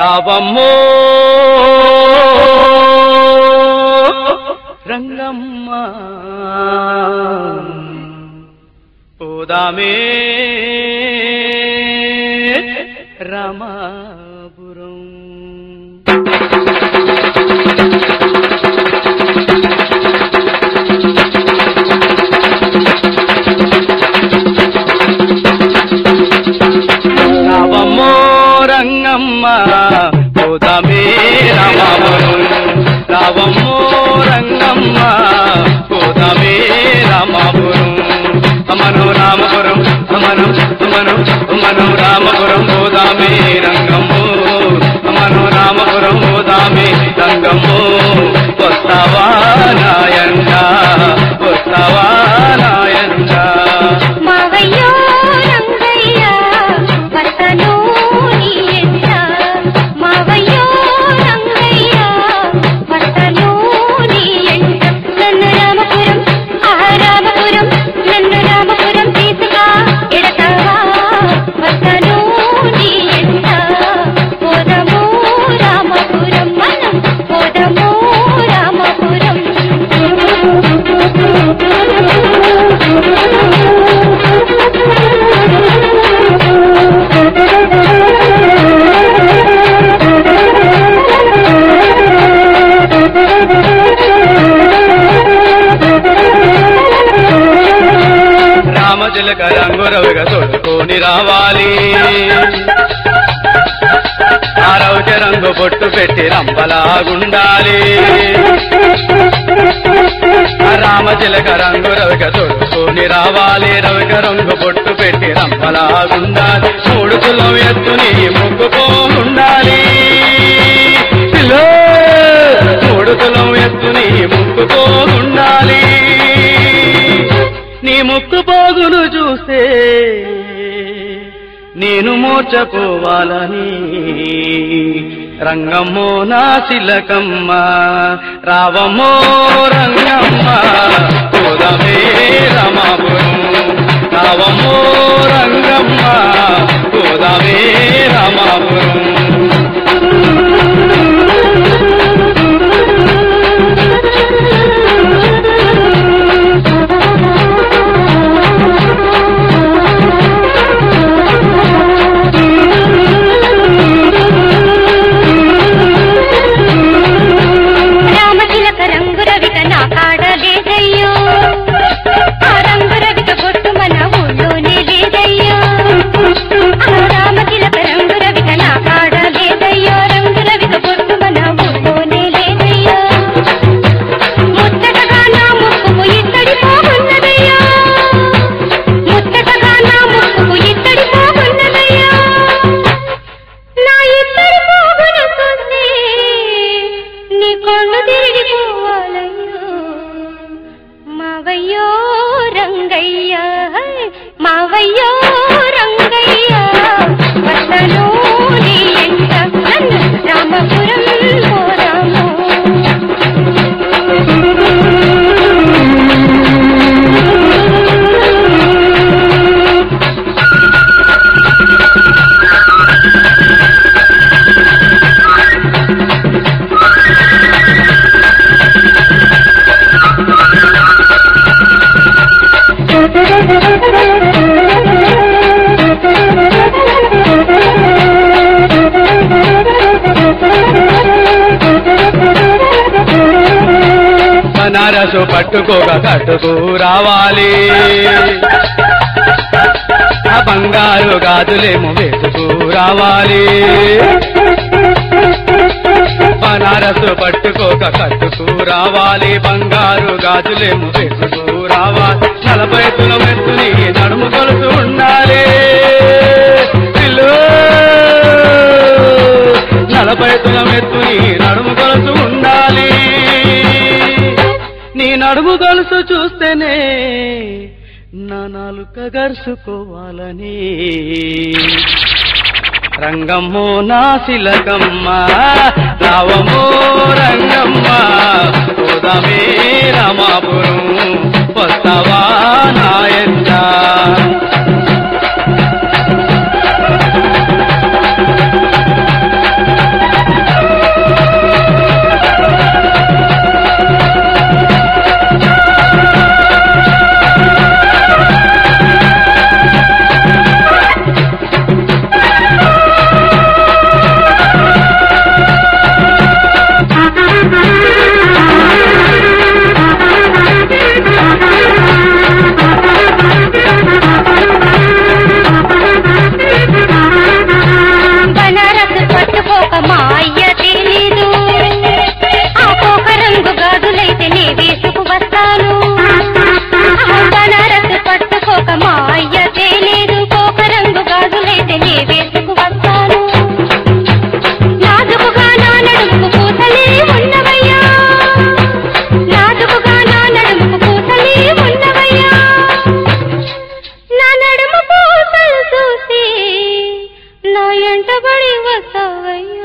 రావమ్మో రంగమ్మ పోదామే రామాపురం రావమ్మో రంగమ్మ పోదామే రామాపురం రావమ్మో రంగమ్మ పోదామే రామాపురం అమను రామపురం అమను అమను అమను రామపురం పోదామే రంగమ్మో అమను రామపురం పోదామే రంగమ్మో వస్తావా నాయంట వస్తావా నాయంట మావయ్యో రంగయ్య వస్తను నీ ఎంట మావయ్యో రంగయ్య వస్తను నీ ఎంట నన్ను రామపురం ఆ రామపురం నన్ను రామపురం తీసుగా ఎడతావా వస్తను నీ ఎంట పోదము రామపురం మనం పోదము రామచిలక రంగురవిగా తొడుకొని రావాలి ఆరౌచ రంగు బొట్టు పెట్టి రంపలాగుండాలి ఆ రామచిలక రంగు రవిక తొడుకొని రావాలి రవిక రంగు బొట్టు పెట్టి రంపలాగుండాలి మూడు కులం ఎత్తుని ముక్కుపోగుండాలి పిల్లో మూడు కులం ఎత్తుని ముక్కుపోగుండాలి నీ ముక్కు పోగులు చూస్తే నేను మూర్చపోవాలని రంగమ్మో నా శిలకమ్మ రావమ్మో రంగమ్మ పోదమే రమాపురం రావమ్మో రంగమ్మ పోదమే రమాపురం రామచిలక రంగు రవిక నా కాడ లేదయ్యో ఆ రంగు రవిక కొట్టు మన ఊళ్ళోనే లేదయ్యో ఆ రామచిలక రంగు రవిక నా కాడ లేదయ్యో రంగు రవిక కొట్టు మన ఊళ్ళోనే లేదయ్యో ముచ్చటగా నా ముక్కుకు ఇత్తడి పోగున్నదయ్యో ముచ్చటగా నా ముక్కుకు ఇత్తడి పోగున్నదయ్యో నా ఇద్దరి పోగును చూసి నీ కళ్ళు తిరిగిపోవాలయ్యో మావయ్యో రంగయ్య మావయ్యో రంగయ్య వస్తను నీ ఎంట నన్ను రామపురం పోదాము బనారసు పట్టుకోక కట్టుకు రావాలి ఆ బంగారు గాజులేమో వేసుకు రావాలి బనారసు పట్టుకోక కట్టుకు రావాలి బంగారు గాజులేమో వేసుకు రావాలి నలభై తులం ఎత్తుని నడుము కొలుసు ఉండాలి పిల్లు నలభై తులం ఎత్తుని నడుము కొలుసు ఉండాలి నీ నడుము గొలుసు చూస్తేనే నా నాలుక గరుసుకోవాలని రంగమ్మో నా శిలకమ్మ రావమో రంగమ్మ పోదామే రామాపురం వస్తావా నాయంట బసవయ్యో